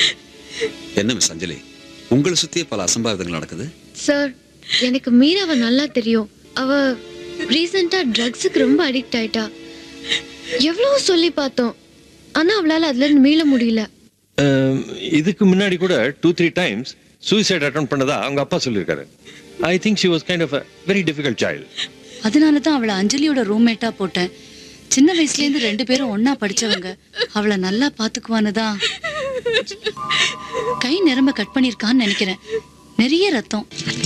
என்ன மிஸ் அஞ்சலி உங்களை சுத்தியே பல அசம்பாவிதங்கள் நடக்குது சார் எனக்கு மீராவை நல்லா தெரியும் அவ ரீசெண்டா ட்ரக்ஸுக்கு ரொம்ப அடிக்ட் ஆயிட்டா எவ்வளவு சொல்லி பார்த்தோம் ஆனா அவளால அதுல இருந்து மீள முடியல அஹ், இதுக்கு முன்னாடி கூட two three times suicide attempt பண்ணதா அவங்க அப்பா சொல்லியிருக்காரு I think she was kind of a very difficult child அதனால தான் அவளை அஞ்சலியோட ரூம்மேட்டா போட்டேன் சின்ன வயசுல இருந்து ரெண்டு பேரும் ஒண்ணா படிச்சவங்க அவளை நல்லா பாத்துக்குவான்னு தான் கை நிரம்ப கட் பண்ணிருக்கான்னு நினைக்கிறேன் நிறைய ரத்தம்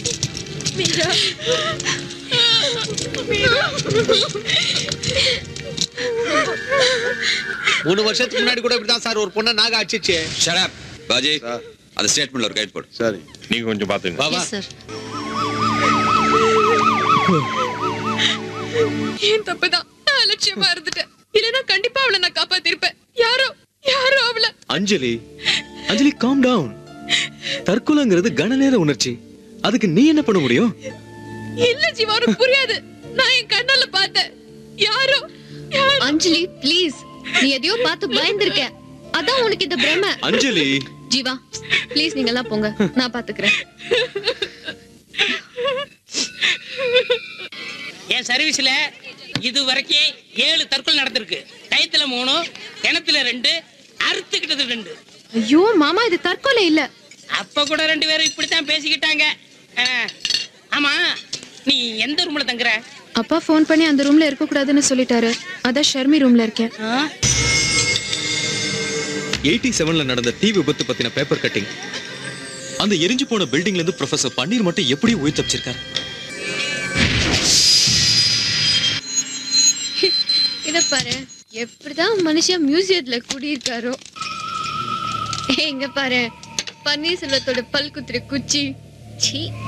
மூணு வருஷத்துக்கு முன்னாடி கூட இப்படிதான் சார் ஒரு பொண்ணை நாக அடிச்சிச்சு ஷராப் பாஜி அந்த ஸ்டேட்மெண்ட்ல ஒரு கைட் போடு சரி நீங்க கொஞ்சம் பாத்துங்க வா வா எஸ் சார் ஏன் தப்புதான் நான் அலட்சியமா இருந்துட்டேன் இல்லனா கண்டிப்பா அவளை நான் காப்பாத்திருப்பேன் யாரோ யாரோ அவளை அஞ்சலி அஞ்சலி காம் டவுன் தற்கொலைங்கிறது கனநேர உணர்ச்சி அதுக்கு நீ என்ன பண்ண முடியும் இல்ல ஜீவா உனக்கு புரியாது நான் என் கண்ணால பார்த்தேன் யாரோ யாரோ அஞ்சலி ப்ளீஸ் நீ எதையோ பார்த்து பயந்திருக்க அதான் உனக்கு இந்த பிரமை அஞ்சலி ஜீவா ப்ளீஸ் நீங்க எல்லாம் போங்க நான் பாத்துக்கிறேன் என் சர்வீஸ்ல இது வரைக்கும் ஏழு தற்கொலை நடந்திருக்கு டயத்துல மூணு கிணத்துல ரெண்டு அறுத்துக்கிட்டது ரெண்டு ஐயோ மாமா இது தற்கொலை இல்ல அப்ப கூட ரெண்டு பேரும் இப்படித்தான் பேசிக்கிட்டாங்க ஆ, ஆமா நீ எந்த ரூம்ல தங்குற அப்பா ஃபோன் பண்ணி அந்த ரூம்ல இருக்க கூடாதுன்னு சொல்லிட்டாரு அதான் ஷர்மி ரூம்ல இருக்கேன் ஆ? எயிட்டி செவன்ல நடந்த தீ விபத்து பத்தின பேப்பர் கட்டிங் அந்த எரிஞ்சு போன பில்டிங்ல இருந்து ப்ரொஃபசர் பன்னீர் மட்டும் எப்படி உயிர் தப்பிச்சிருக்காரு இத பாரு எப்படிதான் மனுஷன் மியூசியத்துல குடியிருக்காரோ இங்க பாரு பன்னீர்செல்வத்தோட பல் குத்துற குச்சி சீ